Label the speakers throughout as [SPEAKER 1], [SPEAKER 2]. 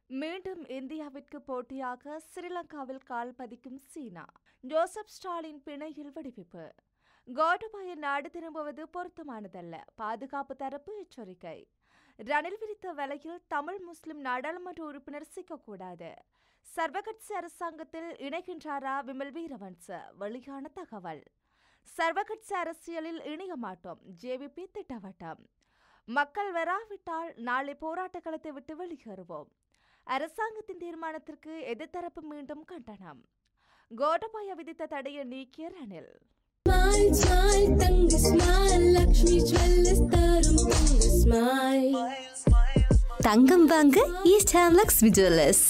[SPEAKER 1] மீண்டும் இந்தியாவிற்கு போட்டியாக ஸ்ரீலங்காவில் கால் பதிக்கும் சீனா ஜோசப் ஸ்டாலின் பிணையில் விடுவிப்பு கோட்டபாய நாடு திரும்புவது பொருத்தமானதல்ல பாதுகாப்பு தரப்பு எச்சரிக்கை ரணில் விரித்த வலையில் தமிழ் முஸ்லிம் நாடாளுமன்ற உறுப்பினர் சிக்கக்கூடாது சர்வகட்சி அரசாங்கத்தில் இணைகின்றாரா விமல் வீரவன்ச வெளியான தகவல் சர்வகட்சி அரசியலில் இணைய மாட்டோம் ஜேவிபி திட்டவட்டம் மக்கள் வராவிட்டால் நாளை போராட்ட களத்தை விட்டு வெளியேறுவோம் அரசாங்கத்தின் தீர்மானத்திற்கு எதிர்த்தரப்பு மீண்டும் கண்டனம் கோட்டபாய விதித்த தடையை நீக்கிய ரணில்
[SPEAKER 2] Smile, smile, தங்க smile, லக்ஷ்மி ஜுவல்லர்ஸ் தரும் தங்க smile.
[SPEAKER 3] தங்கம் வாங்க ஈஸ்ட் ஹேம்லக்ஸ் விஜுவலர்ஸ்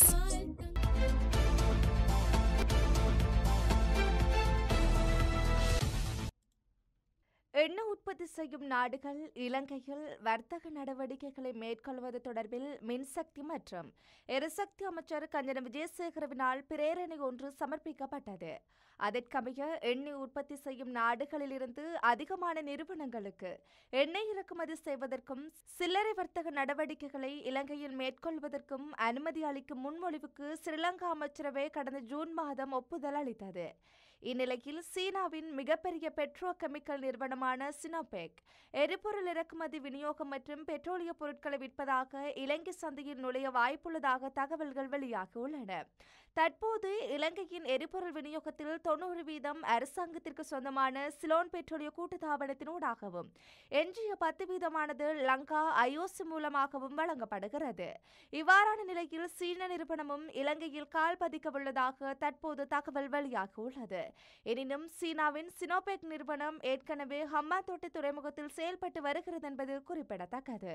[SPEAKER 1] எண்ணெய் உற்பத்தி செய்யும் நாடுகள் இலங்கையில் வர்த்தக நடவடிக்கைகளை மேற்கொள்வது தொடர்பில் மின்சக்தி மற்றும் எரிசக்தி அமைச்சர் கஞ்சன விஜயசேகரவினால் பிரேரணை ஒன்று சமர்ப்பிக்கப்பட்டது அதற்கமைய எண்ணெய் உற்பத்தி செய்யும் நாடுகளிலிருந்து அதிகமான நிறுவனங்களுக்கு எண்ணெய் இறக்குமதி செய்வதற்கும் சில்லறை வர்த்தக நடவடிக்கைகளை இலங்கையில் மேற்கொள்வதற்கும் அனுமதி அளிக்கும் முன்மொழிவுக்கு ஸ்ரீலங்கா அமைச்சரவை கடந்த ஜூன் மாதம் ஒப்புதல் அளித்தது இந்நிலையில் சீனாவின் மிகப்பெரிய பெட்ரோ கெமிக்கல் நிறுவனமான சினோபெக் எரிபொருள் இறக்குமதி விநியோகம் மற்றும் பெட்ரோலிய பொருட்களை விற்பதாக இலங்கை சந்தையில் நுழைய வாய்ப்புள்ளதாக தகவல்கள் வெளியாகியுள்ளன தற்போது இலங்கையின் எரிபொருள் விநியோகத்தில் தொண்ணூறு வீதம் அரசாங்கத்திற்கு சொந்தமான சிலோன் பெட்ரோலிய கூட்டுத்தாபனத்தினூடாகவும் எஞ்சிய பத்து வீதமானது லங்கா ஐஓசி மூலமாகவும் வழங்கப்படுகிறது இவ்வாறான நிலையில் சீன நிறுவனமும் இலங்கையில் கால் பதிக்கவுள்ளதாக தற்போது தகவல் வெளியாகியுள்ளது எனினும் சீனாவின் சினோபெக் நிறுவனம் ஏற்கனவே ஹம்மாந்தோட்டை துறைமுகத்தில் செயல்பட்டு வருகிறது என்பது குறிப்பிடத்தக்கது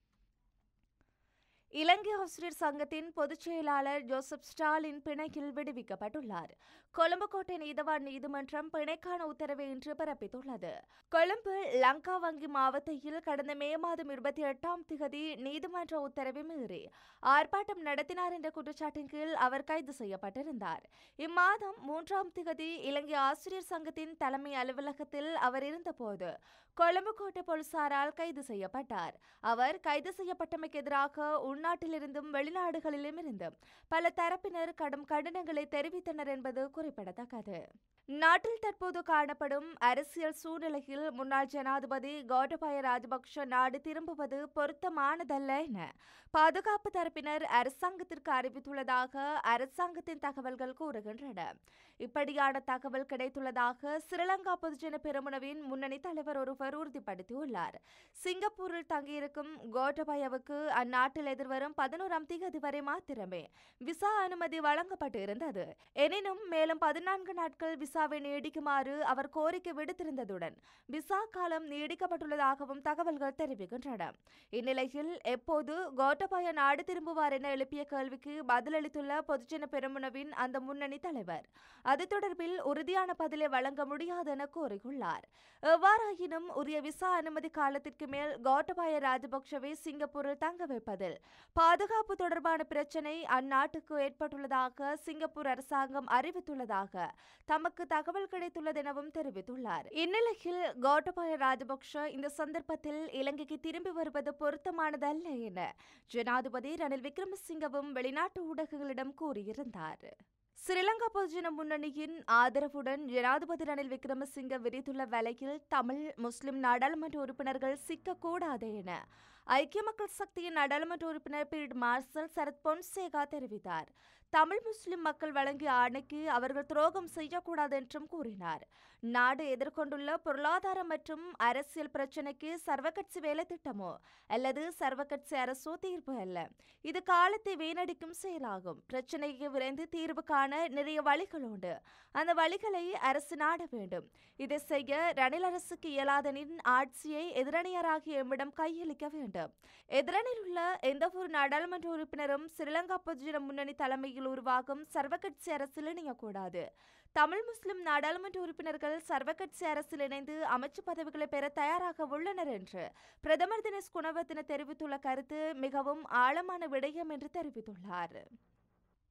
[SPEAKER 1] இலங்கை ஆசிரியர் சங்கத்தின் பொதுச் செயலாளர் ஜோசப் ஸ்டாலின் பிணையில் விடுவிக்கப்பட்டுள்ளார் கொழும்பு கோட்டை நீதவான் நீதிமன்றம் பிணைக்கான உத்தரவை இன்று பிறப்பித்துள்ளது கொழும்பு லங்கா வங்கி மாவட்டத்தில் கடந்த மே மாதம் இருபத்தி எட்டாம் திகதி நீதிமன்ற உத்தரவை மீறி ஆர்ப்பாட்டம் நடத்தினார் என்ற குற்றச்சாட்டின் கீழ் அவர் கைது செய்யப்பட்டிருந்தார் இம்மாதம் மூன்றாம் திகதி இலங்கை ஆசிரியர் சங்கத்தின் தலைமை அலுவலகத்தில் அவர் இருந்தபோது கொழும்பு கோட்டை போலீசாரால் கைது செய்யப்பட்டார் அவர் கைது செய்யப்பட்டமைக்கு எதிராக உள்நாட்டிலிருந்தும் வெளிநாடுகளிலும் இருந்தும் பல தரப்பினர் கடும் கண்டனங்களை தெரிவித்தனர் என்பது குறிப்பிடத்தக்கது நாட்டில் தற்போது காணப்படும் அரசியல் சூழ்நிலையில் முன்னாள் ஜனாதிபதி கோட்டபாய ராஜபக்ஷ நாடு திரும்புவது பொருத்தமானதல்ல என பாதுகாப்பு தரப்பினர் அரசாங்கத்திற்கு அறிவித்துள்ளதாக அரசாங்கத்தின் தகவல்கள் கூறுகின்றன இப்படியான தகவல் கிடைத்துள்ளதாக ஸ்ரீலங்கா பொதுஜன பெருமுனவின் முன்னணி தலைவர் ஒருவர் உறுதிப்படுத்தியுள்ளார் சிங்கப்பூரில் தங்கியிருக்கும் கோட்டபாயவுக்கு அந்நாட்டில் எதிர்வரும் பதினோராம் தேதி வரை மாத்திரமே விசா அனுமதி வழங்கப்பட்டு இருந்தது எனினும் மேலும் பதினான்கு நாட்கள் விசாவை நீடிக்குமாறு அவர் கோரிக்கை விடுத்திருந்ததுடன் விசா காலம் நீடிக்கப்பட்டுள்ளதாகவும் தகவல்கள் தெரிவிக்கின்றன இந்நிலையில் எப்போது கோட்டபாய நாடு திரும்புவார் என எழுப்பிய கேள்விக்கு பதிலளித்துள்ள பொதுஜன பெருமுனவின் அந்த முன்னணி தலைவர் அது தொடர்பில் உறுதியான பதிலை வழங்க முடியாது என கூறியுள்ளார் எவ்வாறாயினும் உரிய விசா அனுமதி காலத்திற்கு மேல் கோட்டபாய ராஜபக்ஷவை சிங்கப்பூரில் தங்க வைப்பதில் பாதுகாப்பு தொடர்பான பிரச்சினை அந்நாட்டுக்கு ஏற்பட்டுள்ளதாக சிங்கப்பூர் அரசாங்கம் அறிவித்துள்ளதாக தமக்கு தகவல் கிடைத்துள்ளது எனவும் தெரிவித்துள்ளார் இந்நிலையில் கோட்டபாய ராஜபக்ஷ இந்த சந்தர்ப்பத்தில் இலங்கைக்கு திரும்பி வருவது பொருத்தமானதல்ல என ஜனாதிபதி ரணில் விக்ரமசிங்கவும் வெளிநாட்டு ஊடகங்களிடம் கூறியிருந்தார் ஸ்ரீலங்கா பொதுஜன முன்னணியின் ஆதரவுடன் ஜனாதிபதி ரணில் விக்ரமசிங்க விரித்துள்ள வலையில் தமிழ் முஸ்லிம் நாடாளுமன்ற உறுப்பினர்கள் சிக்கக்கூடாது என ஐக்கிய மக்கள் சக்தியின் நாடாளுமன்ற உறுப்பினர் பீட் மார்சல் சரத் பொன்சேகா தெரிவித்தார் தமிழ் முஸ்லிம் மக்கள் வழங்கிய ஆணைக்கு அவர்கள் துரோகம் செய்யக்கூடாது என்றும் கூறினார் நாடு எதிர்கொண்டுள்ள பொருளாதார மற்றும் அரசியல் பிரச்சினைக்கு சர்வகட்சி வேலை திட்டமோ அல்லது சர்வகட்சி அரசோ தீர்வு அல்ல இது காலத்தை வீணடிக்கும் செயலாகும் பிரச்சினைக்கு விரைந்து தீர்வு காண நிறைய வழிகள் உண்டு அந்த வழிகளை அரசு நாட வேண்டும் இதை செய்ய ரணில் அரசுக்கு இயலாதனின் ஆட்சியை எதிரணியராகிய எம்மிடம் கையளிக்க வேண்டும் எதிரணியில் உள்ள எந்த ஒரு நாடாளுமன்ற உறுப்பினரும் ஸ்ரீலங்கா பொதுஜன முன்னணி தலைமையில் உருவாகும் சர்வகட்சி அரசில் இணையக்கூடாது தமிழ் முஸ்லிம் நாடாளுமன்ற உறுப்பினர்கள் சர்வகட்சி அரசில் இணைந்து அமைச்சு பதவிகளை பெற தயாராக உள்ளனர் என்று பிரதமர் தினேஷ் குணவர்தன தெரிவித்துள்ள கருத்து மிகவும் ஆழமான விடயம் என்று தெரிவித்துள்ளார்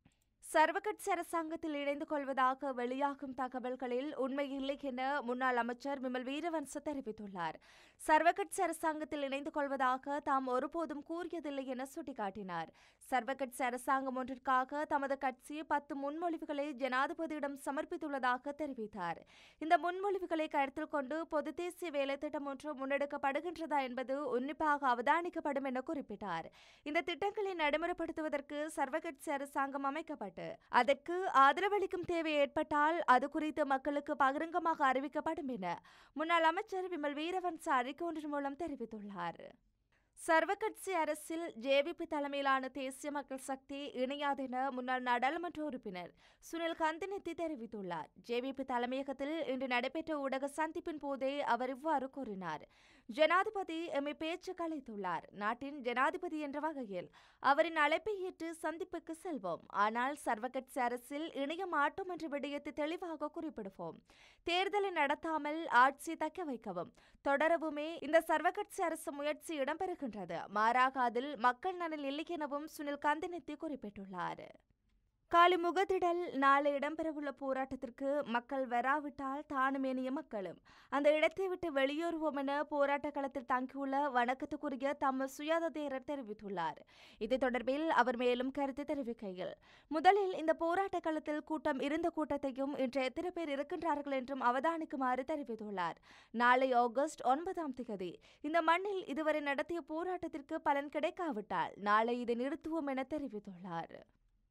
[SPEAKER 1] சர்வகட்சி அரசாங்கத்தில் இணைந்து கொள்வதாக வெளியாகும் தகவல்களில் உண்மையில்லை என முன்னாள் அமைச்சர் விமல் வீரவன்ச தெரிவித்துள்ளார் சர்வகட்சி அரசாங்கத்தில் இணைந்து கொள்வதாக தாம் ஒருபோதும் கூறியதில்லை என சுட்டிக்காட்டினார் சர்வகட்சி அரசாங்கம் ஒன்றிற்காக தமது கட்சி பத்து முன்மொழிவுகளை ஜனாதிபதியிடம் சமர்ப்பித்துள்ளதாக தெரிவித்தார் இந்த முன்மொழிவுகளை கருத்தில் கொண்டு பொது தேசிய வேலை திட்டம் ஒன்று முன்னெடுக்கப்படுகின்றதா என்பது உன்னிப்பாக அவதானிக்கப்படும் என குறிப்பிட்டார் இந்த திட்டங்களை நடைமுறைப்படுத்துவதற்கு சர்வகட்சி அரசாங்கம் அமைக்கப்பட்டு அதற்கு ஆதரவளிக்கும் தேவை ஏற்பட்டால் அது குறித்து மக்களுக்கு பகிரங்கமாக அறிவிக்கப்படும் என முன்னாள் அமைச்சர் விமல் வீரவன்ச அறிக்கை ஒன்றின் மூலம் தெரிவித்துள்ளார் சர்வகட்சி அரசில் ஜேவிபி தலைமையிலான தேசிய மக்கள் சக்தி இணையாதென முன்னாள் நாடாளுமன்ற உறுப்பினர் சுனில் கந்தினெத்தி தெரிவித்துள்ளார் ஜேவிபி தலைமையகத்தில் இன்று நடைபெற்ற ஊடக சந்திப்பின் போதே அவர் இவ்வாறு கூறினார் ஜனாதிபதி எம்மை பேச்சு கலைத்துள்ளார் நாட்டின் ஜனாதிபதி என்ற வகையில் அவரின் அழைப்பை ஏற்று சந்திப்புக்கு செல்வோம் ஆனால் சர்வகட்சி அரசில் இணைய மாட்டோம் என்ற விடயத்தை தெளிவாக குறிப்பிடுவோம் தேர்தலை நடத்தாமல் ஆட்சி தக்க வைக்கவும் தொடரவுமே இந்த சர்வகட்சி அரசு முயற்சி இடம்பெறுகின்றது மாறாக அதில் மக்கள் நலன் இல்லை எனவும் சுனில் கந்தினெத்தி குறிப்பிட்டுள்ளார் காலி முகத்திடல் நாளை இடம்பெறவுள்ள போராட்டத்திற்கு மக்கள் வராவிட்டால் தானுமேனிய மக்களும் அந்த இடத்தை விட்டு வெளியேறுவோம் என போராட்ட களத்தில் தங்கியுள்ள வணக்கத்துக்குரிய தம்ம சுயாத தேரர் தெரிவித்துள்ளார் இது தொடர்பில் அவர் மேலும் கருத்து தெரிவிக்கையில் முதலில் இந்த போராட்ட களத்தில் கூட்டம் இருந்த கூட்டத்தையும் இன்று எத்தனை பேர் இருக்கின்றார்கள் என்றும் அவதானிக்குமாறு தெரிவித்துள்ளார் நாளை ஆகஸ்ட் ஒன்பதாம் திகதி இந்த மண்ணில் இதுவரை நடத்திய போராட்டத்திற்கு பலன் கிடைக்காவிட்டால் நாளை இதை நிறுத்துவோம் என தெரிவித்துள்ளார்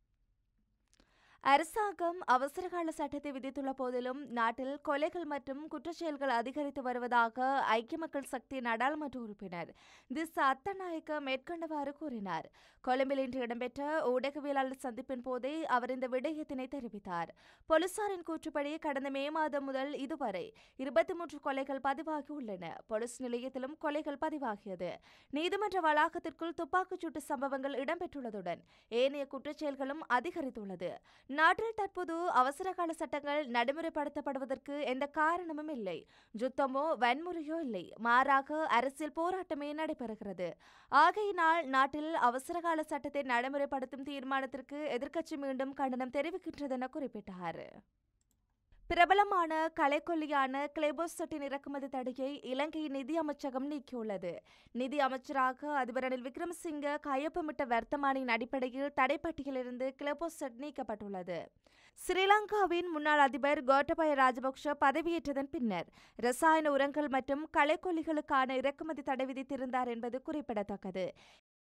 [SPEAKER 1] அரசாங்கம் அவசரகால சட்டத்தை விதித்துள்ள போதிலும் நாட்டில் கொலைகள் மற்றும் குற்றச்செயல்கள் அதிகரித்து வருவதாக ஐக்கிய மக்கள் சக்தி நாடாளுமன்ற உறுப்பினர் திஸ் அத்தநாயக்க மேற்கொண்டவாறு கூறினார் கொழும்பில் இன்று இடம்பெற்ற ஊடகவியலாளர் சந்திப்பின் போதே அவர் இந்த விடயத்தினை தெரிவித்தார் போலீசாரின் கூற்றுப்படி கடந்த மே மாதம் முதல் இதுவரை இருபத்தி மூன்று கொலைகள் பதிவாகியுள்ளன போலீஸ் நிலையத்திலும் கொலைகள் பதிவாகியது நீதிமன்ற வளாகத்திற்குள் துப்பாக்கிச்சூட்டு சம்பவங்கள் இடம்பெற்றுள்ளதுடன் ஏனைய குற்றச்செயல்களும் அதிகரித்துள்ளது நாட்டில் தற்போது அவசரகால சட்டங்கள் நடைமுறைப்படுத்தப்படுவதற்கு எந்த காரணமும் இல்லை யுத்தமோ வன்முறையோ இல்லை மாறாக அரசியல் போராட்டமே நடைபெறுகிறது ஆகையினால் நாட்டில் அவசரகால சட்டத்தை நடைமுறைப்படுத்தும் தீர்மானத்திற்கு எதிர்க்கட்சி மீண்டும் கண்டனம் தெரிவிக்கின்றது என குறிப்பிட்டார் பிரபலமான கலைக்கொல்லியான கிளேபோசட்டின் இறக்குமதி தடையை இலங்கையின் நிதி அமைச்சகம் நீக்கியுள்ளது நிதி அமைச்சராக அதிபர் ரணில் விக்ரமசிங்க கையொப்பமிட்ட வர்த்தமானியின் அடிப்படையில் தடைப்பட்டியலிருந்து கிளேபோசட் நீக்கப்பட்டுள்ளது ஸ்ரீலங்காவின் முன்னாள் அதிபர் கோட்டபய ராஜபக்ஷ பதவியேற்றதன் பின்னர் ரசாயன உரங்கள் மற்றும் களைக்கொல்லிகளுக்கான இறக்குமதி தடை விதித்திருந்தார் என்பது குறிப்பிடத்தக்கது